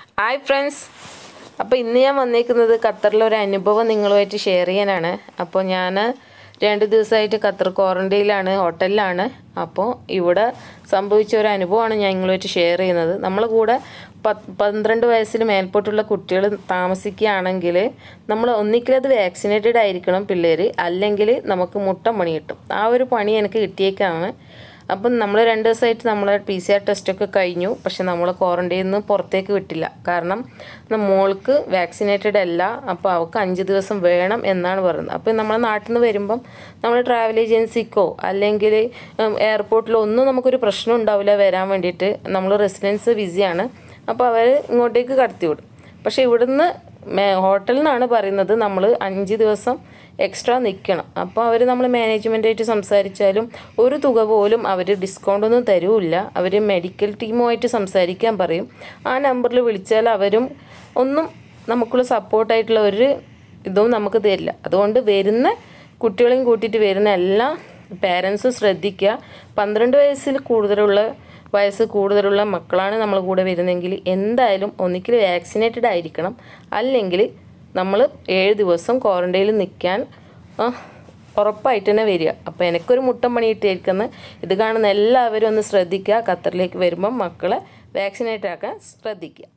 hi friends അപ്പോൾ ഇന്ന് ഞാൻ വന്നേക്കുന്നത് ഖത്തറിലെ ഒരു അനുഭവം നിങ്ങളുമായിട്ട് ഷെയർ ചെയ്യാനാണ് അപ്പോൾ ഞാൻ രണ്ട് ദിവസമായിട്ട് ഖത്തർ ക്വാറൻറ്റൈനിലാണ് ഹോട്ടലിലാണ് അപ്പോൾ ഇവിടെ സംഭവിച്ച ഒരു അനുഭവമാണ് ഞാൻ നിങ്ങളുമായിട്ട് ഷെയർ ചെയ്യുന്നത് നമ്മളെ കൂടെ പത്ത് പന്ത്രണ്ട് വയസ്സിന് മേൽപോട്ടുള്ള കുട്ടികൾ താമസിക്കുകയാണെങ്കിൽ നമ്മൾ ഒന്നിക്കലത് വാക്സിനേറ്റഡ് ആയിരിക്കണം പിള്ളേർ അല്ലെങ്കിൽ നമുക്ക് മുട്ടം പണി കിട്ടും ആ ഒരു പണി എനിക്ക് കിട്ടിയേക്കാണ് അപ്പം നമ്മൾ രണ്ട് ദിവസമായിട്ട് നമ്മൾ പി സി ആർ ടെസ്റ്റൊക്കെ കഴിഞ്ഞു പക്ഷെ നമ്മൾ ക്വാറൻറ്റൈനിൽ നിന്ന് പുറത്തേക്ക് വിട്ടില്ല കാരണം ന- മോൾക്ക് വാക്സിനേറ്റഡ് അല്ല അപ്പോൾ അവൾക്ക് അഞ്ച് ദിവസം വേണം എന്നാണ് പറയുന്നത് അപ്പോൾ നമ്മുടെ നാട്ടിൽ നിന്ന് വരുമ്പം നമ്മൾ ട്രാവൽ ഏജൻസിക്കോ അല്ലെങ്കിൽ എയർപോർട്ടിലോ ഒന്നും നമുക്കൊരു പ്രശ്നം ഉണ്ടാവില്ല വരാൻ വേണ്ടിയിട്ട് നമ്മൾ റെസിഡൻസ് വിസിയാണ് അപ്പോൾ അവർ ഇങ്ങോട്ടേക്ക് കടത്തി വിടും പക്ഷേ ഇവിടുന്ന് മേ- ഹോട്ടലിൽ നിന്നാണ് പറയുന്നത് നമ്മൾ അഞ്ച് ദിവസം എക്സ്ട്രാ നിൽക്കണം അപ്പോൾ അവർ നമ്മൾ മാനേജ്മെൻറ്റായിട്ട് സംസാരിച്ചാലും ഒരു തുക പോലും അവർ ഡിസ്കൗണ്ട് ഒന്നും തരൂല്ല അവർ മെഡിക്കൽ ടീമുമായിട്ട് സംസാരിക്കാൻ പറയും ആ നമ്പറിൽ വിളിച്ചാൽ അവരും ഒന്നും നമുക്കുള്ള സപ്പോർട്ടായിട്ടുള്ള ഒരു ഇതും നമുക്ക് തരില്ല അതുകൊണ്ട് വരുന്ന കുട്ടികളെയും കൂട്ടിയിട്ട് വരുന്ന എല്ലാ പേരൻസും ശ്രദ്ധിക്കുക പന്ത്രണ്ട് വയസ്സിൽ കൂടുതലുള്ള വയസ്സ് കൂടുതലുള്ള മക്കളാണ് നമ്മൾ കൂടെ വരുന്നതെങ്കിൽ എന്തായാലും ഒന്നിക്കൽ വാക്സിനേറ്റഡ് ആയിരിക്കണം അല്ലെങ്കിൽ നമ്മൾ ഏഴ് ദിവസം ക്വാറൻറ്റൈനിൽ നിൽക്കാൻ ആ, ഉറപ്പായിട്ട് തന്നെ വരിക അപ്പോൾ എനിക്കൊരു മുട്ടം പണി കിട്ടിയിരിക്കുന്നത് ഇത് കാണുന്ന എല്ലാവരും ഒന്ന് ശ്രദ്ധിക്കുക ഖത്തറിലേക്ക് വരുമ്പം മക്കളെ വാക്സിനേറ്റ് ആക്കാൻ ശ്രദ്ധിക്കുക